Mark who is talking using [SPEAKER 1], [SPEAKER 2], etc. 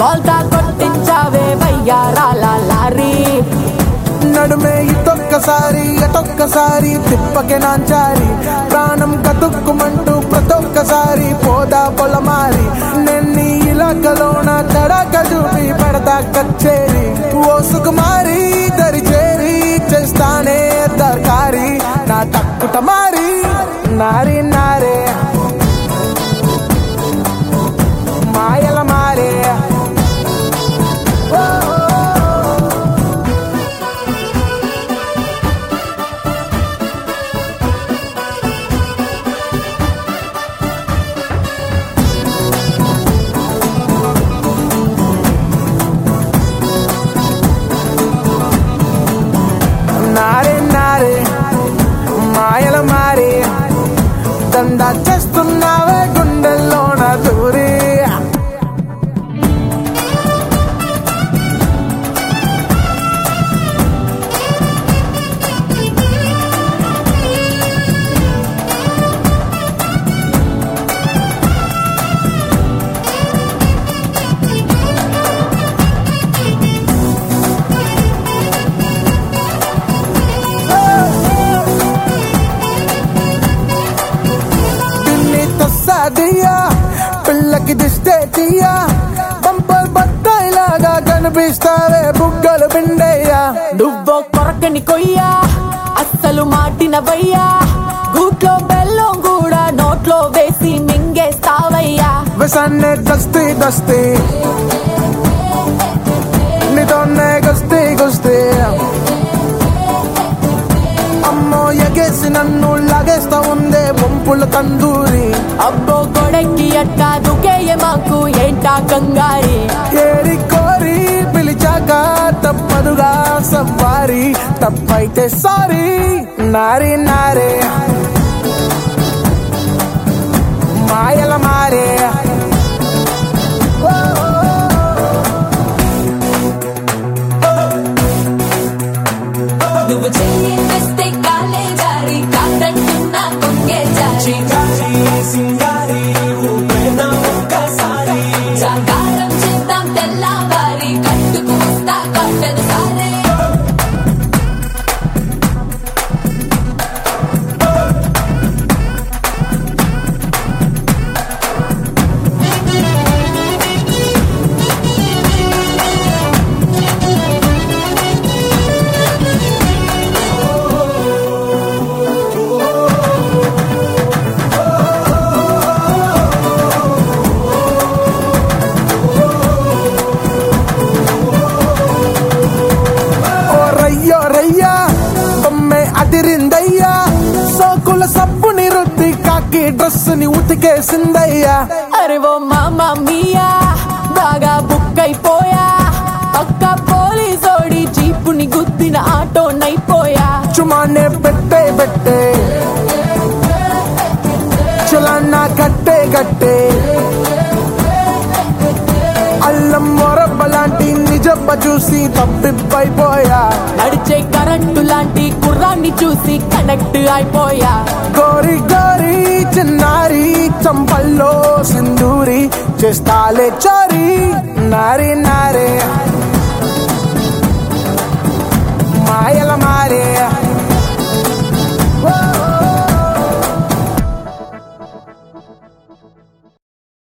[SPEAKER 1] బోల్తా కొట్టించావే వయ్యారాల లారీ
[SPEAKER 2] నడుమే ఇటొక్కసారి అటొక్కసారి తిప్పకే నాంచారి ప్రాణం కతుక్కుమంటూ ప్రతొక్కసారి పోదా పొలమారి నెన్ని ఇలాకలోన తడక చూపి పెడతా కచ్చేరి ఓ సుకుమారి దరి చేరి చేస్తానే దర్కారి నా తక్కుట మారి నారి నారే మాయల మారే ఓ, ఓ, ఓ. నారే నారే మాయల మారే దందా చేస్తున్నావే గుండెల్లోన దూరి పిల్లి తస్సాదియా పిల్లకి దిష్టే తీయా బంపర్ బత్తాయిలాగా కనిపిస్తావే బుగ్గలు పిండయ్యా
[SPEAKER 1] నువ్వో కొరకని కొయ్యా అస్సలు మాటిన వయ్యా గూట్లో బెల్లం కూడా నోట్లో వేసి మింగేస్తావయ్యా
[SPEAKER 2] విసన్నే దస్తి దస్తి నీతోనే గస్తి గుస్తి అమ్మో ఎగేసి నన్ను లాగేస్తా ఉందే వంపుల తందూరి
[SPEAKER 1] అబ్బో కొడక్కి అట్టా దుకేయ మాకు ఏంటా కంగారి
[SPEAKER 2] ఏరి కోరి పిలిచాక తప్పదుగా సవారి తప్పైతే సారీ నారి నారే మాయల మారే ఓ, ఓ,
[SPEAKER 3] నువ్వు చెయ్యి వేస్తే కాలే జారి కాదంటున్నా కొంగే జారి జాగారం చేద్దాం తెల్లవారి కట్టుకు వస్తా కట్టను సారే
[SPEAKER 2] ఓ రయ్యో రయ్యా బొమ్మె అదిరిందయ్యా సోకుల సబ్బుని రుద్ది కాకి డ్రెస్ ని ఉతికేసిందయ్యా
[SPEAKER 1] అరే ఓ మామా మియా బాగా బుక్ అయిపోయా పక్క పోలీసోడి జీపుని గుద్దిన ఆటో నైపోయా
[SPEAKER 2] చుమానే పెట్టే పెట్టే చులన్నా కట్టే కట్టే అల్లం మొరబ్బలాంటి నిజబ్బ చూసి తప్పిపోయా
[SPEAKER 1] నడిచే కరెంటు లాంటి కుర్రాన్ని చూసి కనెక్ట్ అయిపోయా
[SPEAKER 2] గోరి గోరి చిన్నారి చంపల్లో సింధూరి చేస్తాలే చోరీ నారి నారే మాయల మా